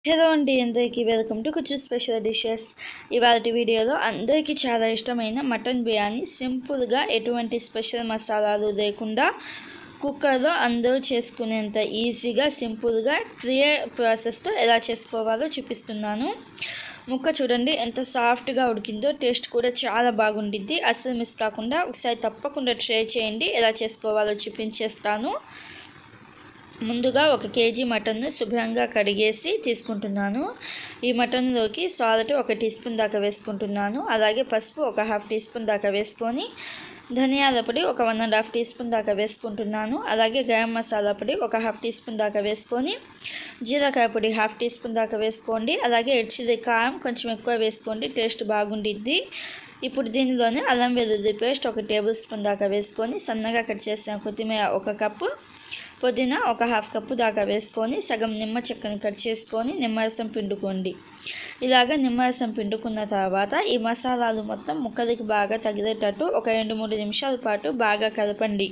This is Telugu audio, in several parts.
హలో అండి అందరికీ వెల్కమ్ టు కుచ్చు స్పెషల్ డిషెస్ ఇవాళ వీడియోలో అందరికీ చాలా ఇష్టమైన మటన్ బిర్యానీ సింపుల్గా ఎటువంటి స్పెషల్ మసాలాలు లేకుండా కుక్కర్లో అందరూ చేసుకునేంత ఈజీగా సింపుల్గా క్లియర్ ప్రాసెస్తో ఎలా చేసుకోవాలో చూపిస్తున్నాను ముక్క చూడండి ఎంత సాఫ్ట్గా ఉడికిందో టేస్ట్ కూడా చాలా బాగుండిద్ది అస్సలు మిస్ కాకుండా ఒకసారి తప్పకుండా ట్రై చేయండి ఎలా చేసుకోవాలో చూపించేస్తాను ముందుగా ఒక కేజీ మటన్ను శుభ్రంగా కడిగేసి తీసుకుంటున్నాను ఈ మటన్లోకి సాల్ట్ ఒక టీ స్పూన్ దాకా వేసుకుంటున్నాను అలాగే పసుపు ఒక హాఫ్ టీ స్పూన్ దాకా వేసుకొని ధనియాల పొడి ఒక one and half teaspoon దాకా వేసుకుంటున్నాను అలాగే గరం మసాలా పొడి ఒక హాఫ్ టీ స్పూన్ దాకా వేసుకొని జీలకాయ పొడి హాఫ్ టీ స్పూన్ దాకా వేసుకోండి అలాగే ఎడ్చిది కారం కొంచెం ఎక్కువ వేసుకోండి టేస్ట్ బాగుండిద్ది ఇప్పుడు దీనిలోనే అల్లం వెల్లుల్లి పేస్ట్ ఒక టేబుల్ స్పూన్ దాకా వేసుకొని సన్నగా కట్ చేసిన కొత్తిమీర ఒక కప్పు పుదీనా ఒక హాఫ్ కప్పు దాకా వేసుకొని సగం నిమ్మ చెక్కను కట్ చేసుకొని నిమ్మరసం పిండుకోండి ఇలాగ నిమ్మరసం పిండుకున్న తర్వాత ఈ మసాలాలు మొత్తం ముక్కలకి బాగా తగిలేటట్టు ఒక రెండు మూడు నిమిషాల పాటు బాగా కలపండి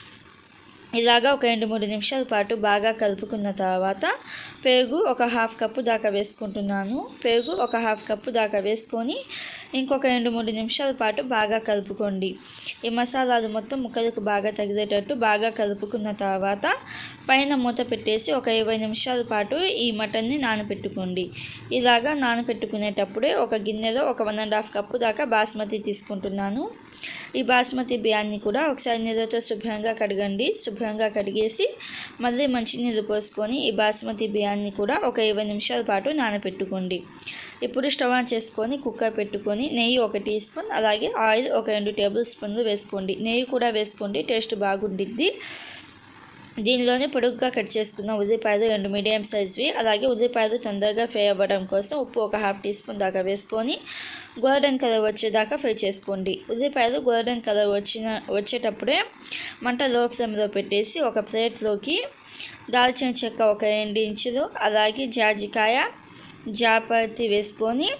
ఇలాగా ఒక రెండు మూడు నిమిషాల పాటు బాగా కలుపుకున్న తర్వాత పెరుగు ఒక హాఫ్ కప్పు దాకా వేసుకుంటున్నాను పెరుగు ఒక హాఫ్ కప్పు దాకా వేసుకొని ఇంకొక రెండు మూడు నిమిషాల పాటు బాగా కలుపుకోండి ఈ మసాలాలు మొత్తం ముక్కలకు బాగా తగిలేటట్టు బాగా కలుపుకున్న తర్వాత పైన మూత పెట్టేసి ఒక ఇరవై నిమిషాల పాటు ఈ మటన్ని నానబెట్టుకోండి ఇలాగా నానబెట్టుకునేటప్పుడే ఒక గిన్నెలో ఒక వన్ అండ్ హాఫ్ కప్పు దాకా బాస్మతి తీసుకుంటున్నాను ఈ బాస్మతి బియ్యాన్ని కూడా ఒకసారి నీళ్ళతో శుభ్రంగా కడగండి శుభ్రంగా కడిగేసి మళ్ళీ మంచినీళ్ళు పోసుకొని ఈ బాస్మతి బియ్యాన్ని కూడా ఒక ఇరవై నిమిషాల పాటు నానబెట్టుకోండి ఇప్పుడు స్టవ్ ఆన్ చేసుకొని కుక్కర్ పెట్టుకొని నెయ్యి ఒక టీ స్పూన్ అలాగే ఆయిల్ ఒక రెండు టేబుల్ స్పూన్లు వేసుకోండి నెయ్యి కూడా వేసుకోండి టేస్ట్ బాగుండిద్ది దీనిలోనే పొడుగ్గా కట్ చేసుకున్న ఉల్లిపాయలు రెండు మీడియం సైజ్వి అలాగే ఉల్లిపాయలు తొందరగా ఫ్రై అవ్వడం కోసం ఉప్పు ఒక హాఫ్ టీ స్పూన్ దాకా వేసుకొని గోల్డెన్ కలర్ వచ్చేదాకా ఫ్రై చేసుకోండి ఉల్లిపాయలు గోల్డెన్ కలర్ వచ్చిన వచ్చేటప్పుడే మంట లో ఫ్లేమ్లో పెట్టేసి ఒక ప్లేట్లోకి దాల్చిన చెక్క ఒక రెండు ఇంచులు అలాగే జాజికాయ జాపత్తి వేసుకొని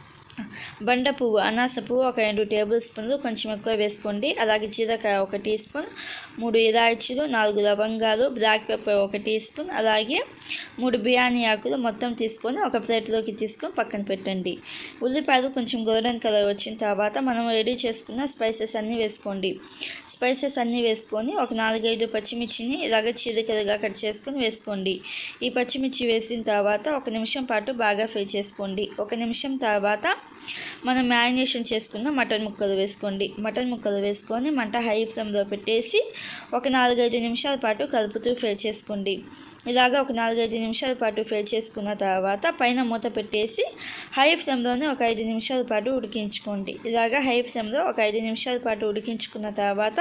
బండ పువ్వు అనాస పువ్వు ఒక రెండు టేబుల్ స్పూన్లు కొంచెం ఎక్కువ వేసుకోండి అలాగే జీలకాయ ఒక టీ స్పూన్ మూడు ఇలాచీలు నాలుగు లవంగాలు బ్లాక్ పెప్పర్ ఒక టీ స్పూన్ అలాగే మూడు బిర్యానీ ఆకులు మొత్తం తీసుకొని ఒక ప్లేట్లోకి తీసుకొని పక్కన పెట్టండి ఉల్లిపాయలు కొంచెం గోల్డెన్ కలర్ వచ్చిన తర్వాత మనం రెడీ చేసుకున్న స్పైసెస్ అన్నీ వేసుకోండి స్పైసెస్ అన్నీ వేసుకొని ఒక నాలుగైదు పచ్చిమిర్చిని ఇలాగ చీలికలుగా కట్ చేసుకొని వేసుకోండి ఈ పచ్చిమిర్చి వేసిన తర్వాత ఒక నిమిషం పాటు బాగా ఫ్రై చేసుకోండి ఒక నిమిషం తర్వాత మనం మ్యారినేషన్ చేసుకున్న మటన్ ముక్కలు వేసుకోండి మటన్ ముక్కలు వేసుకొని మంట హై ఫ్లేమ్లో పెట్టేసి ఒక నాలుగైదు నిమిషాల పాటు కలుపుతూ ఫ్రై చేసుకోండి ఇలాగా ఒక నాలుగైదు నిమిషాల పాటు ఫ్రై చేసుకున్న తర్వాత పైన మూత పెట్టేసి హై ఫ్లేమ్లోనే ఒక ఐదు నిమిషాల పాటు ఉడికించుకోండి ఇలాగా హై ఫ్లేమ్లో ఒక ఐదు నిమిషాల పాటు ఉడికించుకున్న తర్వాత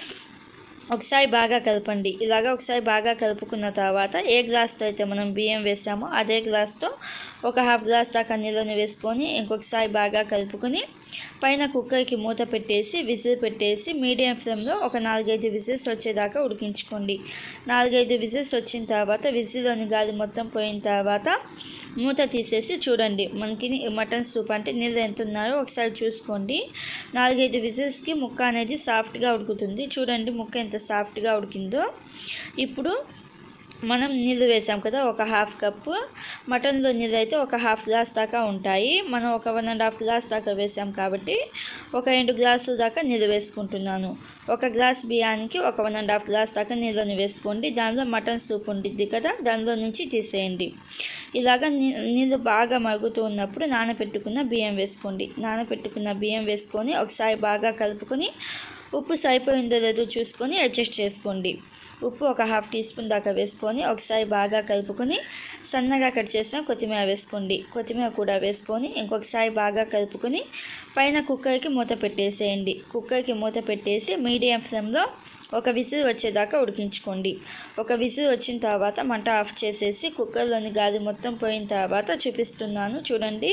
ఒకసారి బాగా కలపండి ఇలాగ ఒకసారి బాగా కలుపుకున్న తర్వాత ఏ గ్లాస్తో అయితే మనం బియ్యం వేసామో అదే గ్లాస్తో ఒక హాఫ్ గ్లాస్ దాకా నీళ్ళని వేసుకొని ఇంకొకసారి బాగా కలుపుకొని పైన కుక్కర్కి మూత పెట్టేసి విజిల్ పెట్టేసి మీడియం ఫ్లేమ్లో ఒక నాలుగైదు విజిల్స్ వచ్చేదాకా ఉడికించుకోండి నాలుగైదు విజిల్స్ వచ్చిన తర్వాత విజిల్లోని గాలి మొత్తం పోయిన తర్వాత మూత తీసేసి చూడండి మనకి మటన్ సూప్ అంటే నీళ్ళు ఎంత ఉన్నారో ఒకసారి చూసుకోండి నాలుగైదు విజిల్స్కి ముక్క అనేది సాఫ్ట్గా ఉడుకుతుంది చూడండి ముక్క ఎంత సాఫ్ట్గా ఉడికిందో ఇప్పుడు మనం నీళ్ళు వేసాం కదా ఒక హాఫ్ కప్పు మటన్లో నీళ్ళు అయితే ఒక హాఫ్ గ్లాస్ దాకా ఉంటాయి మనం ఒక వన్ అండ్ హాఫ్ గ్లాస్ దాకా వేసాం కాబట్టి ఒక రెండు గ్లాసుల దాకా నీళ్ళు వేసుకుంటున్నాను ఒక గ్లాస్ బియ్యానికి ఒక వన్ అండ్ హాఫ్ గ్లాస్ దాకా నీళ్ళని వేసుకోండి దానిలో మటన్ సూప్ ఉండిద్ది కదా దానిలో నుంచి తీసేయండి ఇలాగ నీళ్ళు బాగా మరుగుతూ ఉన్నప్పుడు నానబెట్టుకున్న బియ్యం వేసుకోండి నానబెట్టుకున్న బియ్యం వేసుకొని ఒకసారి బాగా కలుపుకొని ఉప్పు సరిపోయిందో లేదో చూసుకొని అడ్జస్ట్ చేసుకోండి ఉప్పు ఒక హాఫ్ టీ స్పూన్ దాకా వేసుకొని ఒకసారి బాగా కలుపుకొని సన్నగా కట్ చేసిన కొత్తిమీర వేసుకోండి కొత్తిమీర కూడా వేసుకొని ఇంకొకసారి బాగా కలుపుకొని పైన కుక్కర్కి మూత పెట్టేసేయండి కుక్కర్కి మూత పెట్టేసి మీడియం ఫ్లేమ్లో ఒక విసిల్ వచ్చేదాకా ఉడికించుకోండి ఒక విసిల్ వచ్చిన తర్వాత మంట ఆఫ్ చేసేసి కుక్కర్లోని గాలి మొత్తం పోయిన తర్వాత చూపిస్తున్నాను చూడండి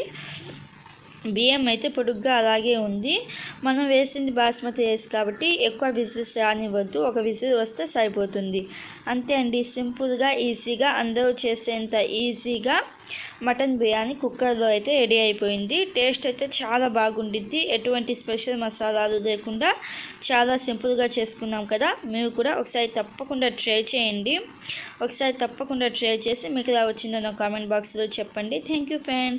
బియ్యం అయితే పొడుగ్గా అలాగే ఉంది మనం వేసింది బాస్మతి రైస్ కాబట్టి ఎక్కువ విజిల్స్ రానివ్వద్దు ఒక విజిల్ వస్తే సరిపోతుంది అంతే అండి సింపుల్గా ఈజీగా అందరూ చేసేంత ఈజీగా మటన్ బిర్యానీ కుక్కర్లో అయితే రెడీ అయిపోయింది టేస్ట్ అయితే చాలా బాగుండిద్ది ఎటువంటి స్పెషల్ మసాలాలు లేకుండా చాలా సింపుల్గా చేసుకున్నాం కదా మీరు కూడా ఒకసారి తప్పకుండా ట్రై చేయండి ఒకసారి తప్పకుండా ట్రై చేసి మీకు ఎలా వచ్చిందో నా కామెంట్ బాక్స్లో చెప్పండి థ్యాంక్ యూ ఫ్రెండ్స్